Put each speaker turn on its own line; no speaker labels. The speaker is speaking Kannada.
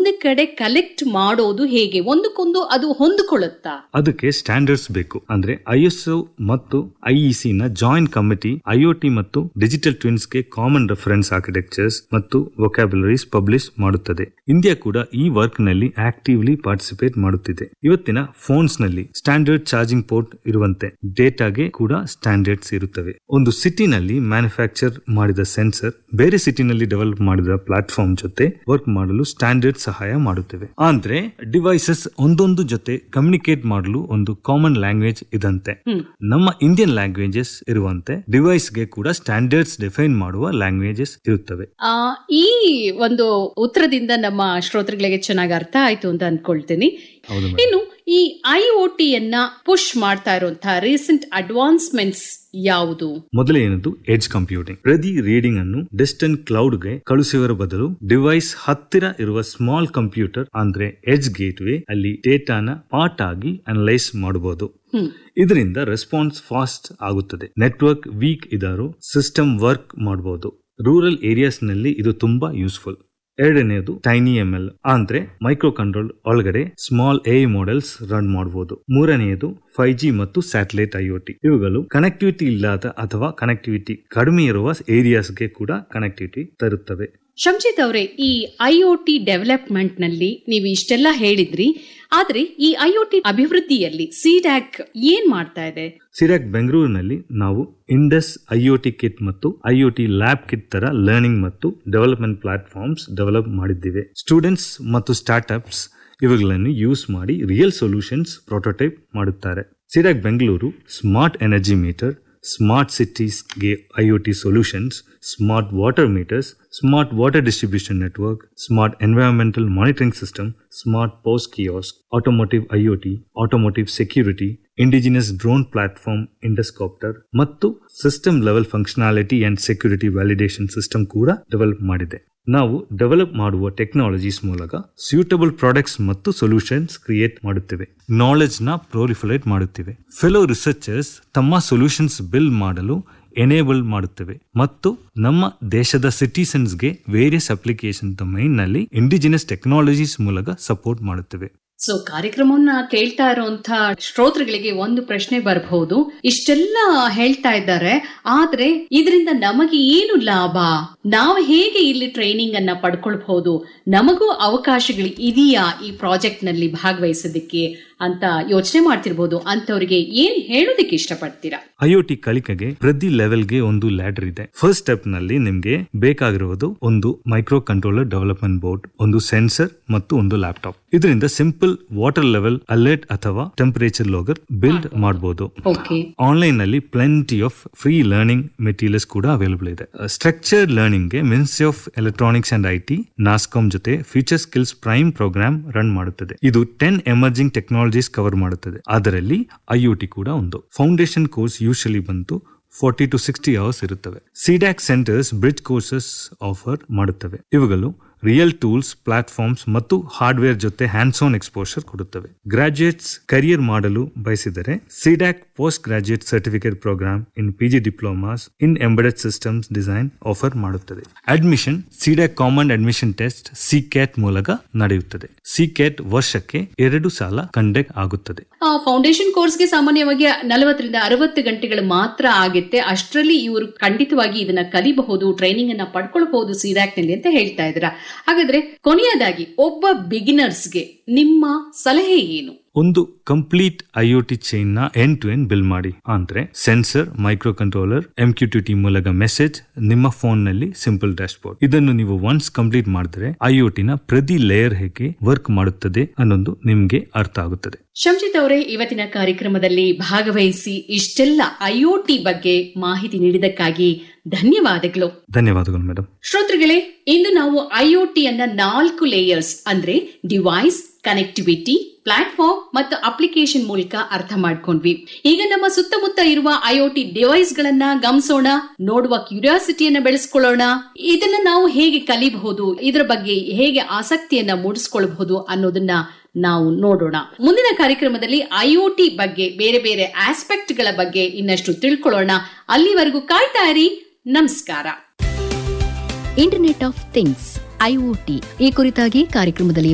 ಒಂದ್ ಕಡೆ ಕಲೆಕ್ಟ್ ಮಾಡೋದು ಹೇಗೆ ಒಂದಕ್ಕೊಂದು ಅದು ಹೊಂದಿಕೊಳ್ಳುತ್ತಾ
ಅದಕ್ಕೆ ಸ್ಟ್ಯಾಂಡರ್ಡ್ಸ್ ಬೇಕು ಅಂದ್ರೆ ಐಎಸ್ಒ ಮತ್ತು ಐಇಸಿ ನ ಜಾಯಿಂಟ್ ಕಮಿಟಿ ಐಒಟಿ ಮತ್ತು ಡಿಜಿಟಲ್ ಟ್ವಿನ್ಸ್ ಗೆ ಕಾಮನ್ ರೆಫರೆನ್ಸ್ ಆರ್ಕಿಟೆಕ್ಚರ್ಸ್ ಮತ್ತು ವೊಕ್ಯಾಬುಲರೀಸ್ ಪಬ್ಲಿಷ್ ಮಾಡುತ್ತದೆ ಇಂಡಿಯಾ ಕೂಡ ಈ ವರ್ಕ್ ನಲ್ಲಿ ಆಕ್ಟಿವ್ಲಿ ಪಾರ್ಟಿಸಿಪೇಟ್ ಮಾಡುತ್ತಿದೆ ಇವತ್ತಿನ ಫೋನ್ಸ್ ನಲ್ಲಿ ಸ್ಟ್ಯಾಂಡರ್ಡ್ ಚಾರ್ಜಿಂಗ್ ಪೋರ್ಟ್ ಇರುವಂತೆ ಡೇಟಾಗೆ ಕೂಡ ಸ್ಟ್ಯಾಂಡರ್ಡ್ಸ್ ಇರುತ್ತವೆ ಒಂದು ಸಿಟಿನಲ್ಲಿ ಮ್ಯಾನುಫ್ಯಾಕ್ಚರ್ ಮಾಡಿದ ಸೆನ್ಸರ್ ಬೇರೆ ಸಿಟಿನಲ್ಲಿ ಡೆವಲಪ್ ಮಾಡಿದ ಪ್ಲಾಟ್ಫಾರ್ಮ್ ಜೊತೆ ವರ್ಕ್ ಮಾಡಲು ಸ್ಟ್ಯಾಂಡರ್ಡ್ ಸಹಾಯ ಮಾಡುತ್ತವೆ ಅಂದ್ರೆ ಡಿವೈಸಸ್ ಒಂದೊಂದು ಜೊತೆ ಕಮ್ಯುನಿಕೇಟ್ ಮಾಡಲು ಒಂದು ಕಾಮನ್ ಲ್ಯಾಂಗ್ವೇಜ್ ಇದಂತೆ ನಮ್ಮ ಇಂಡಿಯನ್ ಲ್ಯಾಂಗ್ವೇಜಸ್ ಇರುವಂತೆ ಡಿವೈಸ್ ಗೆ ಕೂಡ ಸ್ಟ್ಯಾಂಡರ್ಡ್ಸ್ ಡಿಫೈನ್ ಮಾಡುವ ಲ್ಯಾಂಗ್ವೇಜಸ್ ಇರುತ್ತವೆ
ಆ, ಈ ಒಂದು ಉತ್ತರದಿಂದ ನಮ್ಮ ಶ್ರೋತೃಗಳಿಗೆ ಚೆನ್ನಾಗಿ ಅರ್ಥ ಆಯ್ತು ಅಂತ ಅನ್ಕೊಳ್ತೀನಿ
ಹೌದು
ಇನ್ನು ಈ ಐ ಒ ಟಿಯನ್ನ ಪುಷ್ ಮಾಡ್ತಾ ಇರುವಂತಹ ರೀಸೆಂಟ್ ಅಡ್ವಾನ್ಸ್ಮೆಂಟ್ಸ್ ಯಾವುದು
ಮೊದಲನೇದು ಎಡ್ಜ್ ಕಂಪ್ಯೂಟಿಂಗ್ ಪ್ರತಿ ರೀಡಿಂಗ್ ಅನ್ನು ಡಿಸ್ಟೆಂಟ್ ಕ್ಲೌಡ್ ಗೆ ಕಳುಹಿಸುವ ಬದಲು ಡಿವೈಸ್ ಹತ್ತಿರ ಇರುವ ಸ್ಮಾಲ್ ಕಂಪ್ಯೂಟರ್ ಅಂದ್ರೆ ಎಡ್ಜ್ ಗೇಟ್ವೇ ಅಲ್ಲಿ ಡೇಟಾನ ಪಾರ್ಟ್ ಆಗಿ ಅನಲೈಸ್ ಮಾಡಬಹುದು
ಹ್ಮ್.
ಇದರಿಂದ ರೆಸ್ಪಾನ್ಸ್ ಫಾಸ್ಟ್ ಆಗುತ್ತದೆ ನೆಟ್ವರ್ಕ್ ವೀಕ್ ಇದ್ದರೂ ಸಿಸ್ಟಮ್ ವರ್ಕ್ ಮಾಡಬಹುದು ರೂರಲ್ ಏರಿಯಾಸ್ ನಲ್ಲಿ ಇದು ತುಂಬಾ ಯೂಸ್ಫುಲ್ ಎರಡನೆಯದು ಟೈನಿ ಎಂ ಎಲ್ ಅಂದ್ರೆ ಮೈಕ್ರೋ ಕಂಟ್ರೋಲ್ ಒಳಗಡೆ ಸ್ಮಾಲ್ ಎ ಮಾಡೆಲ್ಸ್ ರನ್ ಮಾಡಬಹುದು ಮೂರನೆಯದು ಫೈವ್ ಜಿ ಮತ್ತು ಸ್ಯಾಟಲೈಟ್ ಐಒಟಿ ಇವುಗಳು ಕನೆಕ್ಟಿವಿಟಿ ಇಲ್ಲದ ಅಥವಾ ಕನೆಕ್ಟಿವಿಟಿ ಕಡಿಮೆ ಇರುವ ಏರಿಯಾಸ್ಗೆ ಕೂಡ ಕನೆಕ್ಟಿವಿಟಿ ತರುತ್ತವೆ
ಶಂಜಿತ್ ಅವರೇ ಈ ಐ ಒ ಟಿ ಡೆವಲಪ್ಮೆಂಟ್ ನಲ್ಲಿ ನೀವು ಇಷ್ಟೆಲ್ಲ ಹೇಳಿದ್ರಿ ಆದ್ರೆ ಈ ಐ ಒ ಟಿ ಅಭಿವೃದ್ಧಿಯಲ್ಲಿ ಸಿಡ್ಯಾಕ್ ಏನ್ ಮಾಡ್ತಾ ಇದೆ
ಸಿರಾಕ್ ಬೆಂಗಳೂರಿನಲ್ಲಿ ನಾವು ಇಂಡಸ್ ಐಒಟಿ ಕಿಟ್ ಮತ್ತು ಐಒಟಿ ಲ್ಯಾಬ್ ಕಿಟ್ ತರ ಲರ್ನಿಂಗ್ ಮತ್ತು ಡೆವಲಪ್ಮೆಂಟ್ ಪ್ಲಾಟ್ಫಾರ್ಮ್ಸ್ ಡೆವಲಪ್ ಮಾಡಿದ್ದೇವೆ ಸ್ಟೂಡೆಂಟ್ಸ್ ಮತ್ತು ಸ್ಟಾರ್ಟ್ಅಪ್ಸ್ ಇವುಗಳನ್ನು ಯೂಸ್ ಮಾಡಿ ರಿಯಲ್ ಸೊಲ್ಯೂಷನ್ಸ್ ಪ್ರೊಟೋಟೈಪ್ ಮಾಡುತ್ತಾರೆ ಸಿರಾಕ್ Bengaluru smart energy meter smart ಸಿಟೀಸ್ಗೆ IoT solutions smart water meters smart water distribution network smart environmental monitoring system smart post kiosk automotive IoT automotive security indigenous drone platform ಇಂಡಸ್ಕಾಪ್ಟರ್ ಮತ್ತು system level functionality and security validation system ಕೂಡ ಡೆವಲಪ್ ಮಾಡಿದೆ ನಾವು ಡೆವಲಪ್ ಮಾಡುವ ಟೆಕ್ನಾಲಜೀಸ್ ಮೂಲಕ ಸ್ಯೂಟಬಲ್ ಪ್ರಾಡಕ್ಟ್ಸ್ ಮತ್ತು ಸೊಲ್ಯೂಷನ್ಸ್ ಕ್ರಿಯೇಟ್ ಮಾಡುತ್ತೇವೆ ನಾಲೆಜ್ ನ ಪ್ರೊಲಿಫಲೇಟ್ ಮಾಡುತ್ತೇವೆ ಫೆಲೋ ರಿಸರ್ಚರ್ಸ್ ತಮ್ಮ ಸೊಲ್ಯೂಷನ್ಸ್ ಬಿಲ್ಡ್ ಮಾಡಲು ಎನೇಬಲ್ ಮಾಡುತ್ತವೆ ಮತ್ತು ನಮ್ಮ ದೇಶದ ಸಿಟಿಸನ್ಸ್ಗೆ ವೇರಿಯಸ್ ಅಪ್ಲಿಕೇಶನ್ ಡೊಮೈನ್ ನಲ್ಲಿ ಇಂಡಿಜಿನಸ್ ಟೆಕ್ನಾಲಜೀಸ್ ಮೂಲಕ ಸಪೋರ್ಟ್ ಮಾಡುತ್ತವೆ
ಸೊ ಕಾರ್ಯಕ್ರಮವನ್ನ ಕೇಳ್ತಾ ಇರುವಂತ ಶ್ರೋತೃಗಳಿಗೆ ಒಂದು ಪ್ರಶ್ನೆ ಬರಬಹುದು ಇಷ್ಟೆಲ್ಲ ಹೇಳ್ತಾ ಇದ್ದಾರೆ ಆದ್ರೆ ಇದರಿಂದ ನಮಗೆ ಏನು ಲಾಭ ನಾವು ಹೇಗೆ ಇಲ್ಲಿ ಟ್ರೈನಿಂಗ್ ಅನ್ನ ಪಡ್ಕೊಳ್ಬಹುದು ನಮಗೂ ಅವಕಾಶಗಳು ಇದೆಯಾ ಈ ಪ್ರಾಜೆಕ್ಟ್ ನಲ್ಲಿ ಭಾಗವಹಿಸೋದಕ್ಕೆ ಅಂತ ಯೋಚನೆ ಮಾಡ್ತಿರ್ಬೋದು ಅಂತವರಿಗೆ ಏನ್ ಹೇಳೋದಕ್ಕೆ ಇಷ್ಟಪಡ್ತೀರಾ
ಐಒಟಿ ಕಲಿಕೆಗೆ ಪ್ರತಿ ಲೆವೆಲ್ಗೆ ಒಂದು ಲ್ಯಾಡರ್ ಇದೆ ಫಸ್ಟ್ ಸ್ಟೆಪ್ ನಲ್ಲಿ ನಿಮ್ಗೆ ಬೇಕಾಗಿರುವುದು ಒಂದು ಮೈಕ್ರೋ ಕಂಟ್ರೋಲರ್ ಡೆವಲಪ್ಮೆಂಟ್ ಬೋರ್ಡ್ ಒಂದು ಸೆನ್ಸರ್ ಮತ್ತು ಒಂದು ಲ್ಯಾಪ್ಟಾಪ್ ಇದರಿಂದ ಸಿಂಪಲ್ ವಾಟರ್ ಲೆವೆಲ್ ಅಲರ್ಟ್ ಅಥವಾ ಟೆಂಪರೇಚರ್ ಲೋಗರ್ ಬಿಲ್ಡ್ ಮಾಡಬಹುದು
ಓಕೆ
ಆನ್ಲೈನ್ ನಲ್ಲಿ plenty of free learning materials ಕೂಡ ಅವೈಲಬಲ್ ಇದೆ ಸ್ಟ್ರಕ್ಚರ್ಡ್ ಲರ್ನಿಂಗ್ ಗೆ ministry of electronics and IT NASSCOM ಜೊತೆ future skills prime programme run ಮಾಡುತ್ತದೆ ಇದು ಟೆನ್ ಎಮರ್ಜಿಂಗ್ ಟೆಕ್ನಾಲಜೀಸ್ ಕವರ್ ಮಾಡುತ್ತದೆ ಅದರಲ್ಲಿ ಐಒಟಿ ಕೂಡ ಒಂದು ಫೌಂಡೇಶನ್ ಕೋರ್ಸ್ ಯೂಶಲಿ ಬಂತು ಫಾರ್ಟಿ ಟು ಸಿಕ್ಸ್ಟಿ ಅವರ್ಸ್ ಇರುತ್ತವೆ C-DAC centres bridge courses offer ಮಾಡುತ್ತವೆ ಇವುಗಳು ರಿಯಲ್ ಟೂಲ್ಸ್ ಪ್ಲಾಟ್ಫಾರ್ಮ್ಸ್ ಮತ್ತು ಹಾರ್ಡ್ವೇರ್ ಜೊತೆ ಹ್ಯಾಂಡ್ಸ್ ಆನ್ ಎಕ್ಸ್ಪೋಷರ್ ಕೊಡುತ್ತವೆ ಗ್ರಾಜುಯೇಟ್ಸ್ ಕರಿಯರ್ ಮಾಡಲು ಬಯಸಿದರೆ C-DAC post graduate certificate programme in PG diplomas in embedded systems design offer ಮಾಡುತ್ತದೆ admission C-DAC common admission test C CAT ಮೂಲಕ ನಡೆಯುತ್ತದೆ ಸಿ ಕ್ಯಾಟ್ ವರ್ಷಕ್ಕೆ ಎರಡು ಸಾಲ ಕಂಡಕ್ಟ್ ಆಗುತ್ತದೆ
ಫೌಂಡೇಶನ್ ಕೋರ್ಸ್ಗೆ ಸಾಮಾನ್ಯವಾಗಿ ನಲವತ್ತರಿಂದ ಅರವತ್ತು ಗಂಟೆಗಳು ಮಾತ್ರ ಆಗುತ್ತೆ ಅಷ್ಟರಲ್ಲಿ ಇವರು ಖಂಡಿತವಾಗಿ ಇದನ್ನ ಕಲಿಬಹುದು ಟ್ರೈನಿಂಗ್ ಅನ್ನ ಪಡ್ಕೊಳ್ಬಹುದು ಸಿಡ್ಯಾಕ್ ನಲ್ಲಿ ಅಂತ ಹೇಳ್ತಾ ಇದ್ರ ಹಾಗಾದ್ರೆ ಕೊನೆಯದಾಗಿ ಒಬ್ಬ ಬಿಗಿನರ್ಸ್ಗೆ ನಿಮ್ಮ ಸಲಹೆ ಏನು
ಒಂದು ಕಂಪ್ಲೀಟ್ ಐಒಟಿ ಚೈನ್ ನ ಎಂಡ್ ಟು ಎಂಡ್ ಬಿಲ್ ಮಾಡಿ ಅಂದ್ರೆ sensor micro controller M Q T ಮೂಲಕ ಮೆಸೇಜ್ ನಿಮ್ಮ ಫೋನ್ ನಲ್ಲಿ ಸಿಂಪಲ್ ಡ್ಯಾಶ್ಬೋರ್ಡ್ ಇದನ್ನು ನೀವು ಒನ್ಸ್ ಕಂಪ್ಲೀಟ್ ಮಾಡಿದ್ರೆ ಐಒಟಿ ನ ಪ್ರತಿ ಲೇಯರ್ ಹೇಗೆ ವರ್ಕ್ ಮಾಡುತ್ತದೆ ಅನ್ನೊಂದು ನಿಮ್ಗೆ ಅರ್ಥ ಆಗುತ್ತದೆ
ಶಂಜಿತ್ ಅವರೇ ಇವತ್ತಿನ ಕಾರ್ಯಕ್ರಮದಲ್ಲಿ ಭಾಗವಹಿಸಿ ಇಷ್ಟೆಲ್ಲ ಐಒಟಿ ಬಗ್ಗೆ ಮಾಹಿತಿ ನೀಡಿದಕ್ಕಾಗಿ ಧನ್ಯವಾದಗಳು
ಧನ್ಯವಾದಗಳು ಮೇಡಮ್
ಶ್ರೋತೃಗಳೇ ಇಂದು ನಾವು ಐಒಟಿ ಅನ್ನ ನಾಲ್ಕು ಲೇಯರ್ಸ್ ಅಂದ್ರೆ ಡಿವೈಸ್ ಕನೆಕ್ಟಿವಿಟಿ ಪ್ಲಾಟ್ಫಾರ್ಮ್ ಮತ್ತು ಅಪ್ಲಿಕೇಶನ್ ಮೂಲಕ ಅರ್ಥ ಮಾಡ್ಕೊಂಡ್ವಿ ಈಗ ನಮ್ಮ ಸುತ್ತಮುತ್ತ ಇರುವ ಐಒಟಿ ಡಿವೈಸ್ ಗಳನ್ನ ಗಮನಿಸೋಣ ನೋಡುವ ಕ್ಯೂರಿಯಾಸಿಟಿಯನ್ನ ಬೆಳೆಸ್ಕೊಳ್ಳೋಣ ಇದನ್ನ ನಾವು ಹೇಗೆ ಕಲಿಬಹುದು ಇದರ ಬಗ್ಗೆ ಹೇಗೆ ಆಸಕ್ತಿಯನ್ನ ಮೂಡಿಸ್ಕೊಳ್ಬಹುದು ಅನ್ನೋದನ್ನ ನಾವು ನೋಡೋಣ ಮುಂದಿನ ಕಾರ್ಯಕ್ರಮದಲ್ಲಿ ಐಒಟಿ ಬಗ್ಗೆ ಬೇರೆ ಬೇರೆ ಆಸ್ಪೆಕ್ಟ್ ಗಳ ಬಗ್ಗೆ ಇನ್ನಷ್ಟು ತಿಳ್ಕೊಳ್ಳೋಣ ಅಲ್ಲಿವರೆಗೂ ಕಾಯ್ತಾ ಇರಿ ನಮಸ್ಕಾರ
ಇಂಟರ್ನೆಟ್ ಆಫ್ ಥಿಂಗ್ಸ್ ಐಒಟಿ ಈ ಕುರಿತಾಗಿ ಕಾರ್ಯಕ್ರಮದಲ್ಲಿ